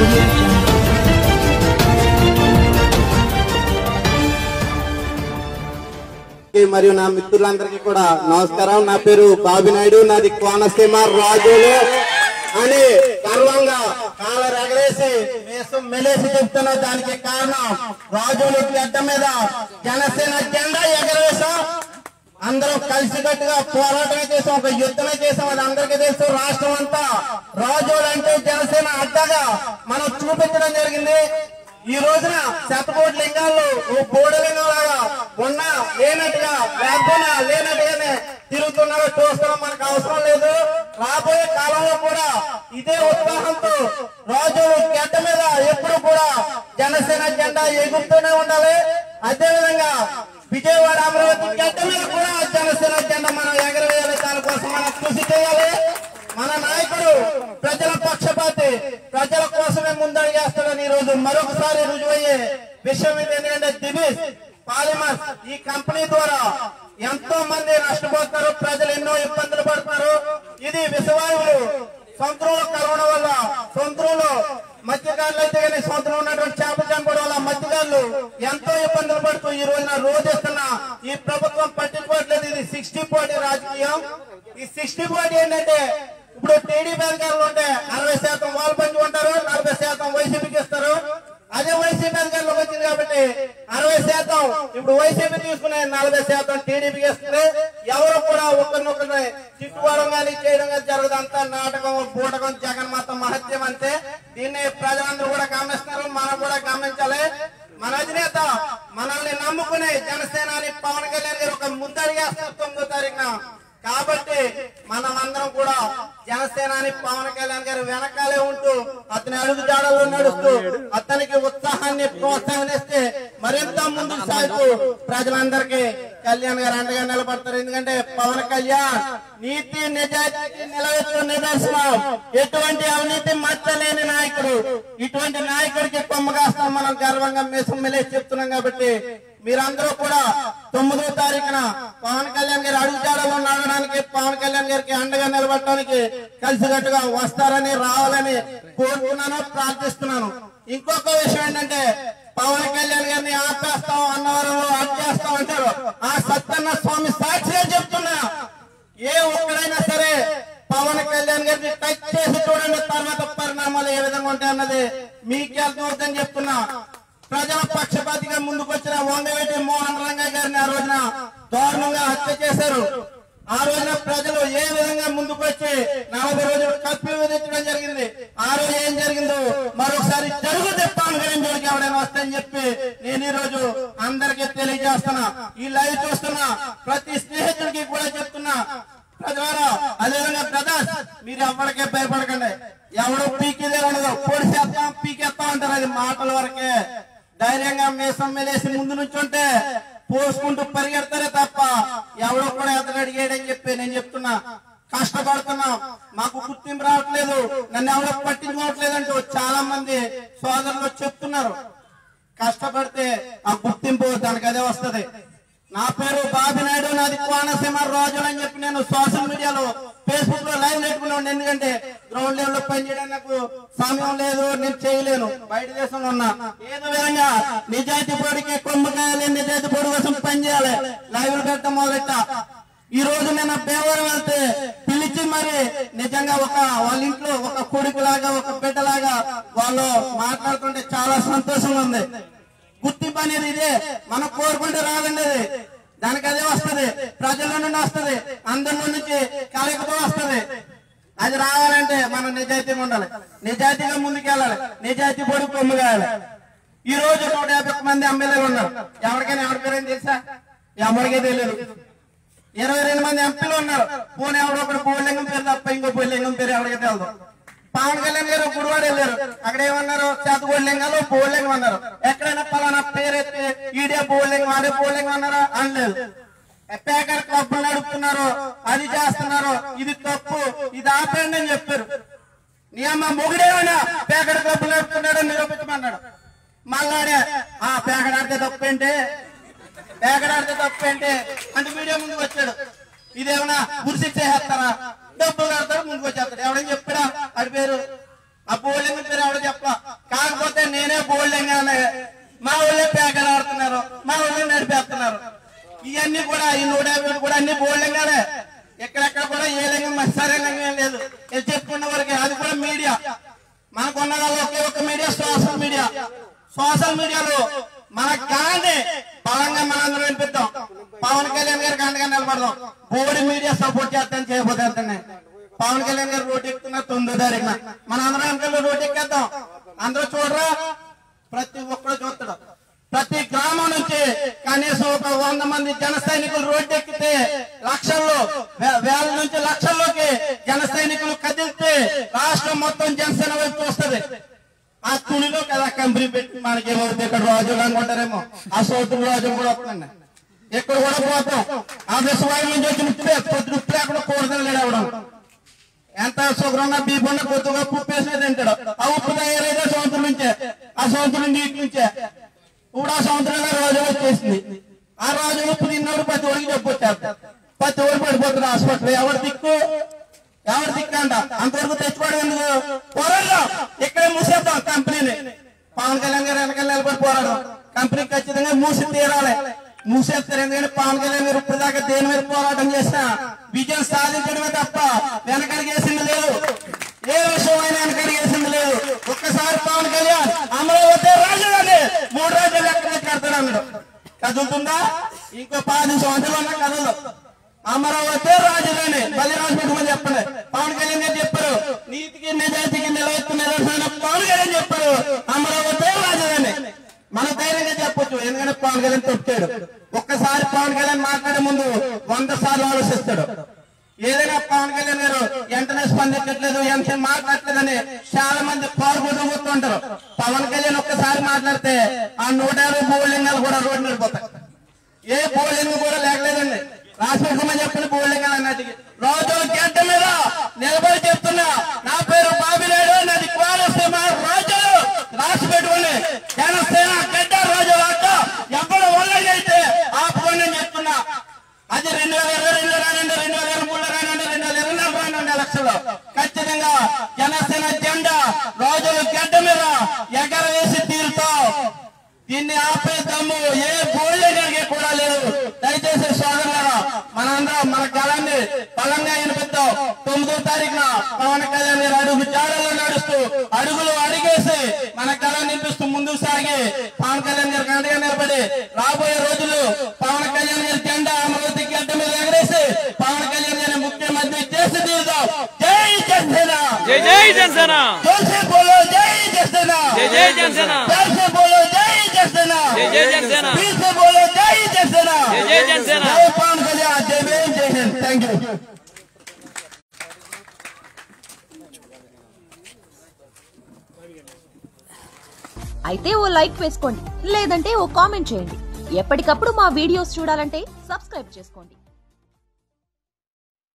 audio jungle. మరియు నా మిత్రులందరికీ కూడా నమస్కారం నా పేరు బాబి నాయుడు నాది కోనసీమ రాజులు అని గర్వంగా కాళ్ళ రగలేసి వేసం మెలేసి చెప్తున్నా దానికి కారణం రాజులు గడ్డ మీద జనసేన జెండా ఎగరవేశాం అందరం కలిసికట్టుగా పోరాటమే చేసాం ఒక యుద్ధమే చేసాం అది అందరికీ తెలుసు రాష్ట్రం అంతా రాజులు అంటే జనసేన అడ్డగా మనం చూపించడం జరిగింది ఈ రోజున శతకోటి లింగాల్లో ఓ బోడలింగం లాగా ఉన్నా లేనట్టుగా లేకపోయినా లేనట్టుగానే తిరుగుతున్నారో చూస్తున్నాం మనకు అవసరం లేదు రాబోయే కాలంలో కూడా ఇదే ఉత్సాహంతో రాజు గడ్డ మీద ఎప్పుడు కూడా జనసేన జెండా ఎగురుతూనే ఉండాలి అదే విధంగా విజయవాడ అమరావతి గడ్డ మీద కూడా జనసేన జెండా మనం ఎగరవేయాలి దానికోసం మనం కృషి చేయాలి మన నాయకుడు ప్రజల పక్షపాతి ప్రజల కోసమే ముందడుగేస్తాడని ఈ రోజు మరొకసారి రుజువయ్యే విషయం ఇది ఎందుకంటే దివిస్ పాలిమర్ ఈ కంపెనీ ద్వారా ఎంతో మంది నష్టపోతున్నారు ప్రజలు ఎన్నో ఇబ్బందులు పడుతున్నారు ఇది విషవాయువులు సముద్రంలో కలవడం వల్ల సముద్రంలో మత్స్యకారులు అయితే కానీ సముద్రంలో ఉన్నటువంటి చేపలు చనిపోవడం వల్ల మత్స్యకారులు ఎంతో ఇబ్బందులు పడుతూ ఈ రోజున రోజు ఇస్తున్న ఈ ప్రభుత్వం పట్టించుకోవట్లేదు ఇది సిక్స్టీ పోటీ రాజకీయం ఈ సిక్స్టీ పోటీ ఏంటంటే ఇప్పుడు టీడీపీ అధికారులు ఉంటే అరవై శాతం వాళ్ళు పంచుకుంటారు నలభై శాతం వైసీపీకి ఇస్తారు అదే వైసీపీ అధికారులకు వచ్చింది కాబట్టి అరవై శాతం ఇప్పుడు వైసీపీ తీసుకునే నలభై శాతం టీడీపీకి ఇస్తుంది ఎవరు కూడా ఒకరినొకరిని తిట్టుకోవడం కానీ చేయడం కానీ జరగదు అంతా నాటకం బూటకం జగన్ మాత మహత్యం అంతే దీన్ని ప్రజలందరూ కూడా గమనిస్తున్నారు మనం కూడా గమనించాలి మన అధినేత మనల్ని నమ్ముకునే జనసేనాని పవన్ కళ్యాణ్ గారు ఒక ముందడిగేస్తారు తొమ్మిదో తారీఖున కాబట్టి మనం అందరం కూడా జనసేనాని పవన్ కళ్యాణ్ గారు వెనకాలే ఉంటూ అతని అడుగు జాడల్లో నడుస్తూ అతనికి ఉత్సాహాన్ని ప్రోత్సాహనిస్తే మరింత ముందుకు సాగుతూ ప్రజలందరికీ కళ్యాణ్ గారు అండగా నిలబడతారు ఎందుకంటే పవన్ కళ్యాణ్ నీతి నిజాయితీ నిలబెట్టు నిదర్శనం ఎటువంటి అవినీతి మచ్చలేని నాయకుడు ఇటువంటి నాయకుడికి కొమ్మగాస్తాం మనం గర్వంగా మేసం మెలేసి చెప్తున్నాం కాబట్టి మీరందరూ కూడా తొమ్మిదో తారీఖున పవన్ కళ్యాణ్ గారి అడుగుజాడలో నడవడానికి పవన్ కళ్యాణ్ గారికి అండగా నిలబడటానికి కలిసికట్టుగా వస్తారని రావాలని కోరుకున్నాను ప్రార్థిస్తున్నాను ఇంకొక విషయం ఏంటంటే పవన్ కళ్యాణ్ గారిని ఆపేస్తాం అన్నవరంలో అడ్చేస్తాం అంటారు ఆ సత్తన్న స్వామి సాక్షిగా చెప్తున్నా ఏ ఒక్కడైనా సరే పవన్ కళ్యాణ్ గారిని టచ్ చేసి చూడండి తర్వాత పరిణామాలు ఏ విధంగా ఉంటాయన్నది మీకే అర్థమవుతుందని చెప్తున్నా ప్రజల పక్షపాతిగా ముందుకు వచ్చిన వంగవేటి మోహన్ రంగ గారిని ఆ రోజున దారుణంగా హత్య చేశారు ఆ రోజున ప్రజలు ఏ విధంగా ముందుకు వచ్చి నలభై రోజులు కర్ఫ్యూ విధించడం జరిగింది ఆ రోజు ఏం జరిగిందో మరొకసారి జరుగు తెప్పాను కానీ జోలికి ఎవడైనా వస్తాయని చెప్పి నేను ఈ రోజు అందరికీ తెలియజేస్తున్నా ఈ లైవ్ చూస్తున్నా ప్రతి స్నేహితుడికి కూడా చెప్తున్నా ప్రజలారా అదేవిధంగా బ్రదర్స్ మీరు ఎవరికే భయపడకండి ఎవడు పీకిదే ఉండదు పొడిసేస్తాం పీకేస్తాం అంటారు అది మాటల వరకే ధైర్యంగా మీసం మేలేసి ముందు నుంచి ఉంటే పోసుకుంటూ పరిగెడతారే తప్ప ఎవడో కూడా ఎతడు అడిగాడని చెప్పి నేను చెప్తున్నా కష్టపడుతున్నాం మాకు గుర్తింపు రావట్లేదు నన్ను ఎవడో పట్టించుకోవట్లేదు అంటూ చాలా మంది సోదరులు చెప్తున్నారు కష్టపడితే ఆ గుర్తింపు దానికి అదే వస్తది నా పేరు బాబి నాయుడు నాది కోనసీమ రోజులు అని చెప్పి నేను సోషల్ మీడియాలో ఫేస్బుక్ లో లైవ్ పెట్టుకున్నాను ఎందుకంటే గ్రౌండ్ లెవెల్ లో పనిచేయడానికి నాకు సమయం లేదు నేను చేయలేను బయట దేశంలో ఉన్నా ఏదో విధంగా నిజాయితీ పొడికి కొమ్మకాయాలి నిజాయితీ పొడి కోసం పనిచేయాలి లైవ్ పెట్టడం మొదలెట్ట ఈ రోజు నేను పేవరం వెళ్తే పిలిచి మరి నిజంగా ఒక వాళ్ళ ఇంట్లో ఒక కొడుకులాగా ఒక బిడ్డలాగా వాళ్ళు మాట్లాడుతుంటే చాలా సంతోషంగా ఉంది గుర్తింపు అనేది ఇదే మనం కోరుకుంటే రాదండి అది దానికి అదే వస్తది ప్రజల నుండి వస్తది అందరి నుంచి కలగతో వస్తది అది రావాలంటే మనం నిజాయితీగా ఉండాలి నిజాయితీగా ముందుకెళ్ళాలి నిజాయితీ పొడి కొమ్ముగాయాలి ఈ రోజు నూట యాభై ఒక్క మంది ఎమ్మెల్యేలు ఉన్నారు ఎవరికైనా ఎవరి పేరేం తెలుసా ఎవరికీ తెలియదు ఇరవై రెండు మంది ఎంపీలు ఉన్నారు పోనీ ఎవడో ఒకటి బోర్లింగం పేరు తప్ప ఇంకో బోర్లింగం పేరు ఎవరికి తెలియదు పవన్ కళ్యాణ్ గారు గుడివాడ వెళ్ళారు అక్కడ ఏమన్నారు చేతగోళ్ళింగాలు బోర్లింగం అన్నారు ఎక్కడైనా పలానా పేరు ఎత్తి ఈడే బోర్లింగం ఆడే బోర్లింగం అన్నారా అనలేదు పేకర్ క్లబ్ నడుపుతున్నారు అది చేస్తున్నారు ఇది తప్పు ఇది ఆపండి అని చెప్పారు నీ అమ్మ మొగుడేమైనా పేకడ క్లబ్ నడుపుతున్నాడు నిరూపించమన్నాడు మళ్ళాడే ఆ పేకడ ఆడితే తప్పేంటి పేకడాడితే తప్పేంటి అంటే మీడియా ముందుకు వచ్చాడు ఇదేమన్నా గురిసి చేసేస్తారా డబ్బులు కడతాడు ముందుకు వచ్చేస్తాడు ఎవడని చెప్పాడా ఆడి పేరు ఆ బోలింగ్ పేరు ఎవడో చెప్ప అన్ని కూడా ఈ నూట యాభై ఒకటి కూడా అన్ని బోల్డింగానే ఎక్కడెక్కడ కూడా ఏ లింగం సరే లింగం ఏం లేదు ఇది చెప్పుకున్న వరకే అది కూడా మీడియా మనకున్న ఒకే ఒక మీడియా సోషల్ మీడియా సోషల్ మీడియాలో మన గాంధీ బలంగా మనందరం వినిపిద్దాం పవన్ కళ్యాణ్ గారికి అండగా నిలబడదాం బోడి మీడియా సపోర్ట్ చేస్తాను చేయబోతే వెళ్తున్నాయి పవన్ కళ్యాణ్ గారు రోడ్డు ఎక్కుతున్న తొమ్మిదో తారీఖున మన అందరం వెనకాల రోడ్డు ఎక్కేద్దాం అందరూ చూడరా ప్రతి ఒక్కరు చూస్తాడు ప్రతి గ్రామం నుంచి కనీసం ఒక వంద మంది జన సైనికులు రోడ్డు ఎక్కితే లక్షల్లో వే- వేల నుంచి లక్షల్లోకి జన సైనికులు కదిలితే రాష్ట్రం మొత్తం జనసేన వైపు చూస్తుంది ఆ తుణిలో కదా కంపెనీ పెట్టి మనకి ఏమవుతుంది ఇక్కడ రాజులు అనుకుంటారేమో ఆ సోతులు రాజులు కూడా వస్తుందండి ఇక్కడ కూడా పోతాం ఆ విశ్వాసం నుంచి వచ్చి ముట్టితే పొద్దు ఉప్పు లేకుండా కూడదని లేడు అవడం ఎంత శుభ్రంగా బీపన్న కొద్దిగా ఉప్పు వేసిన తింటాడు ఆ ఉప్పు తయారైతే సంవత్సరం నుంచే ఆ సంవత్సరం నీటి నుంచే ఇప్పుడు ఆ సంవత్సరంగా రోజు వచ్చేసింది ఆ రోజు ఉప్పు తిన్నప్పుడు ప్రతి ఒడికి చెప్పొచ్చారు ప్రతి ఒడి పడిపోతుంది హాస్పిటల్ ఎవరు దిక్కు ఎవరు దిక్కు అంట అంతవరకు తెచ్చుకోవడం ఎందుకు పోరాడదాం ఇక్కడే మూసేద్దాం కంపెనీని పవన్ కళ్యాణ్ గారు వెనకాల నిలబడి పోరాడదాం కంపెనీ ఖచ్చితంగా మూసి తీరాలి మూసేస్తారు ఎందుకంటే పవన్ కళ్యాణ్ గారు ఇప్పుడు దాకా దేని మీద పోరాటం చేసినా విజయం సాధించడమే తప్ప వెనకడికి వేసింది లేదు ఏ విషయం అయినా వెనకడికి వేసింది లేదు ఒక్కసారి పవన్ కళ్యాణ్ అమరావతి రాజధాని మూడు రోజులు ఎక్కడ కడతాడు అన్నాడు కదులుతుందా ఇంకో పది సంవత్సరాలు ఉన్న కదలు అమరావతి రాజధాని మళ్ళీ రాజు పెట్టుమని చెప్పండి పవన్ కళ్యాణ్ గారు చెప్పారు నీతికి నిజాయితీకి నిలవెత్తు నిలవెత్తున్న పవన్ కళ్యాణ్ చెప్పారు అమరావతి రాజధాని మన ధైర్యంగా చెప్పొచ్చు ఎందుకంటే పవన్ కళ్యాణ్ తొక్కాడు ఒక్కసారి పవన్ కళ్యాణ్ మాట్లాడే ముందు వంద సార్లు ఆలోచిస్తాడు ఏదైనా పవన్ కళ్యాణ్ గారు వెంటనే స్పందించట్లేదు వెంటనే మాట్లాడలేదని చాలా మంది పాల్గొని కూర్చుంటారు పవన్ కళ్యాణ్ ఒక్కసారి మాట్లాడితే ఆ నూట యాభై బోర్లింగాలు కూడా రోడ్డు నిలిపోతాయి ఏ బోర్లింగ్ కూడా లేకలేదండి రాష్ట్రకుమార్ చెప్పిన బోర్లింగాలు అన్నట్టుగా రోజుల గంట మీద నిలబడి చెప్తున్నా నా పేరు బాబినాయుడు నాది కోనసీమ రాజులు రాసి పెట్టుకుని జనసేన గడ్డ రాజు అడ్డ ఎప్పుడు వల్లైతే ఆపుకొని చెప్తున్నా అది రెండు వేల ఇరవై రెండు రానండి రెండు వేల ఇరవై మూడు రానండి రెండు వేల ఇరవై నాలుగు రానండి ఎలక్షన్లో ఖచ్చితంగా జనసేన జెండా రోజులు గడ్డ మీద ఎగరవేసి తీరుతాం దీన్ని ఆపే దమ్ము ఏ బోళ్ళకి కూడా లేదు దయచేసి సోదరులారా మనందరం మన కళాన్ని బలంగా వినిపిద్దాం తొమ్మిదో తారీఖున పవన్ కళ్యాణ్ గారు అడుగు జాడలో నడుస్తూ అడుగులు అడిగేసి మన కళాన్ని వినిపిస్తూ ముందుకు సాగి పవన్ కళ్యాణ్ గారికి అండగా నిలబడి రాబోయే రోజుల్లో పవన్ కళ్యాణ్ గారి జెండా అమరావతి గడ్డ మీద ఎగరేసి పవన్ కళ్యాణ్ గారిని ముఖ్యమంత్రి చేసి తీరుదాం జై జనసేన జై జై జనసేన జోసే బోలో జై జనసేన జై జై జనసేన प्यार से बोलो जय जनसेना जय जय जनसेना। फिर से बोलो जय जनसेना जय जय जनसेना। जय पवन कल्याण जय भीम जय हिंद थैंक यू అయితే ఓ లైక్ వేసుకోండి లేదంటే ఓ కామెంట్ చేయండి ఎప్పటికప్పుడు మా వీడియోస్ చూడాలంటే సబ్స్క్రైబ్ చేసుకోండి